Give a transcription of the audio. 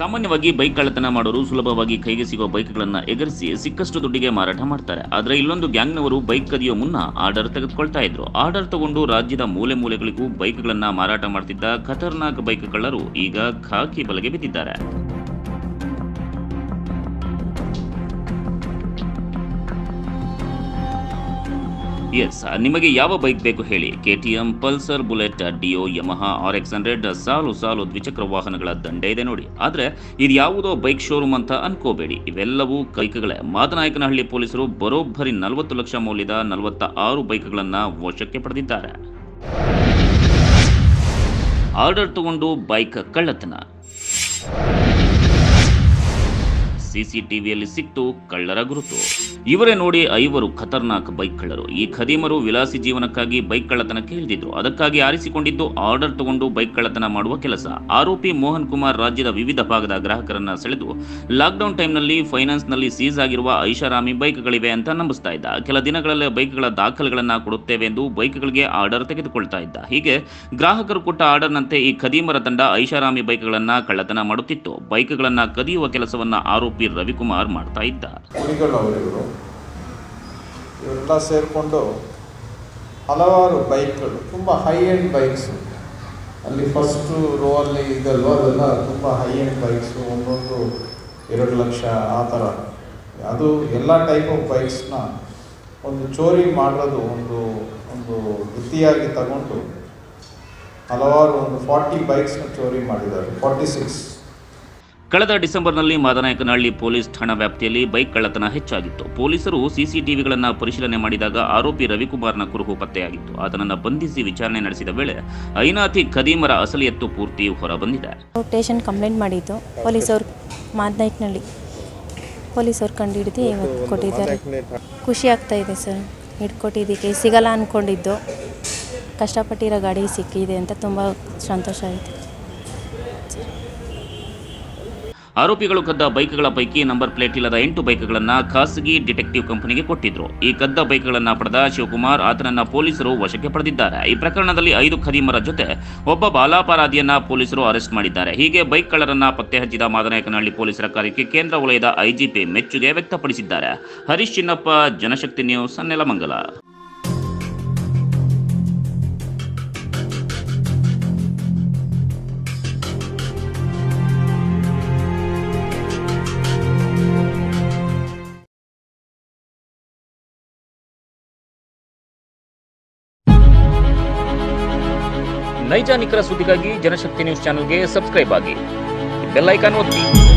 ಸಾಮಾನ್ಯವಾಗಿ ಬೈಕ್ ಕಳ್ಳತನ ಮಾಡೋರು ಸುಲಭವಾಗಿ ಕೈಗೆ ಸಿಗೋ ಬೈಕ್ಗಳನ್ನ ಎಗರಿಸಿ ಸಿಕ್ಕಷ್ಟು ದುಡ್ಡಿಗೆ ಮಾರಾಟ ಮಾಡ್ತಾರೆ ಆದ್ರೆ ಇಲ್ಲೊಂದು ಗ್ಯಾಂಗ್ನವರು ಬೈಕ್ ಕದಿಯೋ ಮುನ್ನ ಆರ್ಡರ್ ತೆಗೆದುಕೊಳ್ತಾ ಇದ್ರು ಆರ್ಡರ್ ತಗೊಂಡು ರಾಜ್ಯದ ಮೂಲೆ ಮೂಲೆಗಳಿಗೂ ಬೈಕ್ಗಳನ್ನ ಮಾರಾಟ ಮಾಡ್ತಿದ್ದ ಖತರ್ನಾಕ್ ಬೈಕ್ ಕಳ್ಳರು ಈಗ ಖಾಕಿ ಬಲೆಗೆ ಬಿದ್ದಿದ್ದಾರೆ ಎಸ್ ನಿಮಗೆ ಯಾವ ಬೈಕ್ ಬೇಕು ಹೇಳಿ KTM Pulsar Bullet Dio Yamaha R X hundred ಸಾಲು ಸಾಲು ದ್ವಿಚಕ್ರ ವಾಹನಗಳ ದಂಡೆ ಇದೆ ನೋಡಿ ಆದ್ರೆ ಇದು ಯಾವುದೋ ಬೈಕ್ ಶೋರೂಮ್ ಅಂತ ಅನ್ಕೋಬೇಡಿ ಇವೆಲ್ಲವೂ ಬೈಕ್ಗಳೇ ಮಾದನಾಯಕನಹಳ್ಳಿ ಪೊಲೀಸರು ಬರೋಬ್ಬರಿ ನಲವತ್ತು ಲಕ್ಷ ಮೌಲ್ಯದ ನಲವತ್ತ ಆರು ಬೈಕ್ಗಳನ್ನ ವಶಕ್ಕೆ ಪಡೆದಿದ್ದಾರೆ ಆರ್ಡರ್ ತಗೊಂಡು ಬೈಕ್ ಕಳ್ಳತನ ಸಿಸಿಟಿವಿಯಲ್ಲಿ ಸಿಕ್ತು ಕಳ್ಳರ ಗುರುತು ಇವರೇ ನೋಡಿ ಐವರು ಖತರ್ನಾಕ್ ಬೈಕ್ ಕಳ್ಳರು ಈ ಖದೀಮರು ವಿಲಾಸಿ ಜೀವನಕ್ಕಾಗಿ ಬೈಕ್ ಕಳ್ಳತನಕ್ಕೆ ಇಳಿದಿದ್ರು ಅದಕ್ಕಾಗಿ ಆರಿಸಿಕೊಂಡಿದ್ದು ಆರ್ಡರ್ ತಗೊಂಡು ಬೈಕ್ ಕಳ್ಳತನ ಮಾಡುವ ಕೆಲಸ ಆರೋಪಿ ಮೋಹನ್ ಕುಮಾರ್ ರಾಜ್ಯದ ವಿವಿಧ ಭಾಗದ ಗ್ರಾಹಕರನ್ನ ಸೆಳೆದು ಲಾಕ್ಡೌನ್ ಟೈಮ್ನಲ್ಲಿ ಫೈನಾನ್ಸ್ನಲ್ಲಿ ಸೀಸ್ ಆಗಿರುವ ಐಷಾರಾಮಿ ಬೈಕ್ಗಳಿವೆ ಅಂತ ನಂಬಿಸ್ತಾ ಇದ್ದ ಕೆಲ ದಿನಗಳಲ್ಲೇ ಬೈಕ್ಗಳ ದಾಖಲೆಗಳನ್ನ ಕೊಡುತ್ತೇವೆ ಎಂದು ಬೈಕ್ಗಳಿಗೆ ಆರ್ಡರ್ ತೆಗೆದುಕೊಳ್ತಾ ಇದ್ದ ಹೀಗೆ ಗ್ರಾಹಕರು ಕೊಟ್ಟ ಆರ್ಡರ್ನಂತೆ ಈ ಖದೀಮರ ತಂಡ ಐಷಾರಾಮಿ ಬೈಕ್ಗಳನ್ನ ಕಳ್ಳತನ ಮಾಡುತ್ತಿತ್ತು ಬೈಕ್ಗಳನ್ನ ಕದಿಯುವ ಕೆಲಸವನ್ನ ಆರೋಪಿ ರವಿಕುಮಾರ್ ಮಾಡ್ತಾ ಇದ್ದ ಹುಲಿಗಳು ಅವರಿವರು ಇವರೆಲ್ಲ ಸೇರಿಕೊಂಡು ಹಲವಾರು ಬೈಕ್ಗಳು ತುಂಬ ಹೈ ಎಂಡ್ ಬೈಕ್ಸು ಅಲ್ಲಿ ಫಸ್ಟು ರೋ ಅಲ್ಲಿ ಇದಲ್ವ ಅದೆಲ್ಲ ತುಂಬ ಹೈ ಎಂಡ್ ಬೈಕ್ಸು ಒಂದೊಂದು ಎರಡು ಲಕ್ಷ ಆ ಥರ ಅದು ಎಲ್ಲ ಟೈಪ್ ಆಫ್ ಬೈಕ್ಸ್ನ ಒಂದು ಚೋರಿ ಮಾಡೋದು ಒಂದು ಒಂದು ವೃತ್ತಿಯಾಗಿ ತಗೊಂಡು ಹಲವಾರು ಒಂದು ಫಾರ್ಟಿ ಬೈಕ್ಸ್ನ ಚೋರಿ ಮಾಡಿದ್ದಾರೆ ಫಾರ್ಟಿ ಸಿಕ್ಸ್ ಕಳೆದ ಡಿಸೆಂಬರ್ನಲ್ಲಿ ಮಾದನಾಯಕನಹಳ್ಳಿ ಪೊಲೀಸ್ ಠಾಣಾ ವ್ಯಾಪ್ತಿಯಲ್ಲಿ ಬೈಕ್ ಕಳ್ಳತನ ಹೆಚ್ಚಾಗಿತ್ತು ಪೊಲೀಸರು ಸಿಸಿಟಿವಿಗಳನ್ನು ಪರಿಶೀಲನೆ ಮಾಡಿದಾಗ ಆರೋಪಿ ರವಿಕುಮಾರ್ನ ಕುರುಹು ಪತ್ತೆಯಾಗಿತ್ತು ಆತನನ್ನು ಬಂಧಿಸಿ ವಿಚಾರಣೆ ನಡೆಸಿದ ವೇಳೆ ಐನಾತಿ ಖದೀಮರ ಅಸಲಿಯತ್ತು ಪೂರ್ತಿ ಹೊರಬಂದಿದೆ ಸ್ಟೇಷನ್ ಕಂಪ್ಲೇಂಟ್ ಮಾಡಿದ್ದು ಪೊಲೀಸವ್ರು ಮಾದನಾಯ್ಕನಹಳ್ಳಿ ಪೊಲೀಸವ್ರು ಕಂಡು ಹಿಡಿದು ಇವತ್ತು ಕೊಟ್ಟಿದ್ದಾರೆ ಖುಷಿ ಆಗ್ತಾ ಇದೆ ಸರ್ ಹಿಡ್ಕೊಟ್ಟಿದ್ದಕ್ಕೆ ಸಿಗಲ್ಲ ಅಂದ್ಕೊಂಡಿದ್ದು ಕಷ್ಟಪಟ್ಟಿರೋ ಗಾಡಿ ಸಿಕ್ಕಿದೆ ಅಂತ ತುಂಬ ಸಂತೋಷ ಆಯಿತು ಆರೋಪಿಗಳು ಕದ್ದ ಬೈಕ್ಗಳ ಪೈಕಿ ನಂಬರ್ ಪ್ಲೇಟ್ ಇಲ್ಲದ ಎಂಟು ಬೈಕ್ಗಳನ್ನು ಖಾಸಗಿ ಡಿಟೆಕ್ಟಿವ್ ಕಂಪನಿಗೆ ಕೊಟ್ಟಿದ್ರು ಈ ಕದ್ದ ಬೈಕ್ಗಳನ್ನು ಪಡೆದ ಶಿವಕುಮಾರ್ ಆತನನ್ನ ಪೊಲೀಸರು ವಶಕ್ಕೆ ಪಡೆದಿದ್ದಾರೆ ಈ ಪ್ರಕರಣದಲ್ಲಿ ಐದು ಖದೀಮರ ಜೊತೆ ಒಬ್ಬ ಬಾಲಾಪರಾಧಿಯನ್ನ ಪೊಲೀಸರು ಅರೆಸ್ಟ್ ಮಾಡಿದ್ದಾರೆ ಹೀಗೆ ಬೈಕ್ ಕಳ್ಳರನ್ನ ಪತ್ತೆ ಹಚ್ಚಿದ ಮಾದನಾಯಕನಹಳ್ಳಿ ಪೊಲೀಸರ ಕಾರ್ಯಕ್ಕೆ ಕೇಂದ್ರ ವಲಯದ ಐಜಿಪಿ ಮೆಚ್ಚುಗೆ ವ್ಯಕ್ತಪಡಿಸಿದ್ದಾರೆ ಹರೀಶ್ ಚಿನ್ನಪ್ಪ ಜನಶಕ್ತಿ ನ್ಯೂಸ್ ನೆಲಮಂಗಲ ನೈಜ ನಿಖರ ಸುದ್ದಿಗಾಗಿ ಜನಶಕ್ತಿ ನ್ಯೂಸ್ ಚಾನೆಲ್ಗೆ ಸಬ್ಸ್ಕ್ರೈಬ್ ಆಗಿ ಬೆಲ್ ಐಕಾನ್ ಒತ್ತಿ